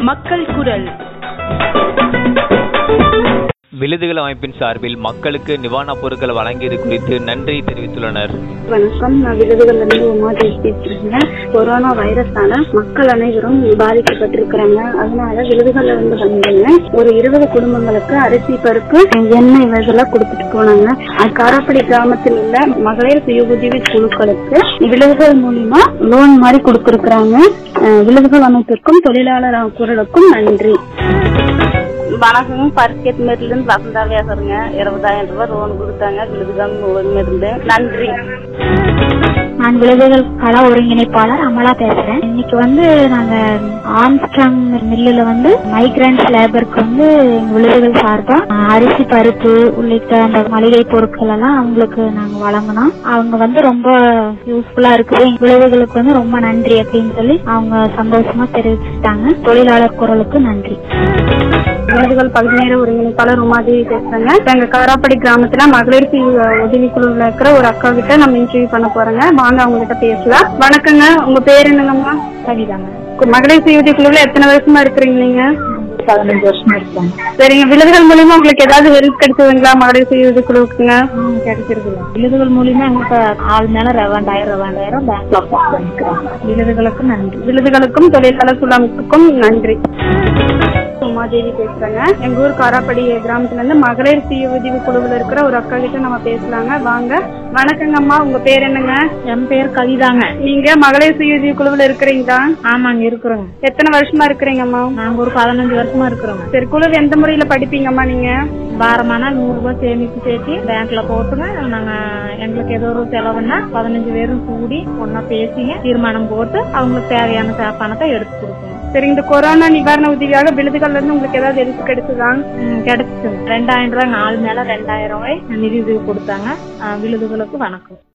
மக்கள் குரல் விழுதுகள் அமைப்பின் சார்பில் மக்களுக்கு நிவாரணப் பொருட்கள் வழங்கியது குறித்து நன்றி தெரிவித்துள்ளனர் வணக்கம் நான் விருதுகள்ல இருந்து உமாதேவி பேசுறேங்க கொரோனா வைரஸால மக்கள் அனைவரும் பாதிக்கப்பட்டிருக்கிறாங்க அதனால விருதுகள்ல இருந்து வந்தேங்க ஒரு இருபது குடும்பங்களுக்கு அரிசி பருப்பு எண்ணெய் இதெல்லாம் கொடுத்துட்டு போனாங்க அது காராப்படி கிராமத்தில் உள்ள மகளிர் சுய உதவி குழுக்களுக்கு விழுதுகள் மூலியமா லோன் மாதிரி கொடுத்திருக்கிறாங்க அஹ் விழுதுகள் அமைப்பிற்கும் தொழிலாளர் குரலுக்கும் நன்றி வணக்கம் பர்கெட் மேட்ல இருந்து வசந்தா பேசுறேங்க இருபதாயிரம் ரூபாய் லோன் கொடுத்தாங்க விழுதுகள் இருந்து நன்றி நான் விழுதுகள் கள ஒருங்கிணைப்பாளர் அமலா பேசுறேன் இன்னைக்கு வந்து நாங்க ஆம்ஸ்ட்ராங் மில்லுல வந்து மைக்ரண்ட் லேபருக்கு வந்து எங்க விழுதுகள் சார்பா அஹ், அரிசி பருப்பு உள்ளிட்ட அந்த மளிகை பொருட்கள் எல்லாம் அவங்களுக்கு நாங்க வழங்கினோம் அவங்க வந்து ரொம்ப யூஸ்ஃபுல்லா இருக்குது எங்க விழுதுகளுக்கு வந்து ரொம்ப நன்றி அப்படின்னு சொல்லி அவங்க சந்தோஷமா தெரிவிச்சுட்டாங்க தொழிலாளர் குரலுக்கு நன்றி விருதுகள் பகுதி நேர ஒருங்கிணைப்பாளர் உமாதேவி பேசுறேங்க எங்க காராப்படி கிராமத்துல மகளிர் சுய உதவி குழுவில் இருக்கிற ஒரு அக்கா கிட்ட நம்ம இன்டர்வியூ பண்ண போறோங்க வாங்க அவங்க கிட்ட பேசலாம் வணக்கங்க உங்க பேர் என்னங்கம்மா கவிதாங்க மகளிர் சுய உதவி குழுவில் எத்தனை வருஷமா இருக்கிறீங்க நீங்க பதினஞ்சு வருஷமா இருக்காங்க சரிங்க விருதுகள் மூலியமா உங்களுக்கு ஏதாவது ஹெல்ப் கிடைச்சதுங்களா மகளிர் சுய உதவி குழுவுக்குங்க கிடைச்சிருக்குது விழுதுகள் மூலியமா எங்களுக்கு ஆள் மேல ரெண்டாயிரம் ரெண்டாயிரம் பேங்க்ல பண்ணிக்கிறாங்க விழுதுகளுக்கு நன்றி விருதுகளுக்கும் தொழிலாளர் குழாமுக்கும் நன்றி உமாதேவி பேசுறேங்க எங்க ஊர் காராப்படி கிராமத்துல இருந்து மகளிர் சுய உதவி குழுவில் இருக்கிற ஒரு அக்கா கிட்ட நம்ம பேசலாங்க வாங்க வணக்கங்க அம்மா உங்க பேர் என்னங்க என் பேர் கவிதாங்க நீங்க மகளிர் சுய உதவி குழுவில் இருக்கிறீங்களா ஆமாங்க இருக்கிறோங்க எத்தனை வருஷமா இருக்கிறீங்கம்மா நாங்க ஒரு பதினஞ்சு வருஷமா இருக்கிறோங்க சரி குழு எந்த முறையில படிப்பீங்கம்மா நீங்க வாரமானா நூறு ரூபாய் சேமிப்பு சேர்த்து பேங்க்ல போட்டுங்க நாங்க எங்களுக்கு ஏதோ ஒரு செலவுன்னா பதினஞ்சு பேரும் கூடி ஒன்னா பேசிங்க தீர்மானம் போட்டு அவங்களுக்கு தேவையான ச- பணத்தை எடுத்து கொடுப்போம் சரி இந்த கொரோனா நிவாரண உதவியாக விழுதுகள்ல இருந்து உங்களுக்கு ஏதாவது ஹெல்ப் கிடைச்சதா கிடைச்சிச்சு ரெண்டாயிரம் ரூபாய் ஆள் மேல ரெண்டாயிரம் ரூபாய் நிதி உதவி கொடுத்தாங்க அஹ் விழுதுகளுக்கு வணக்கம்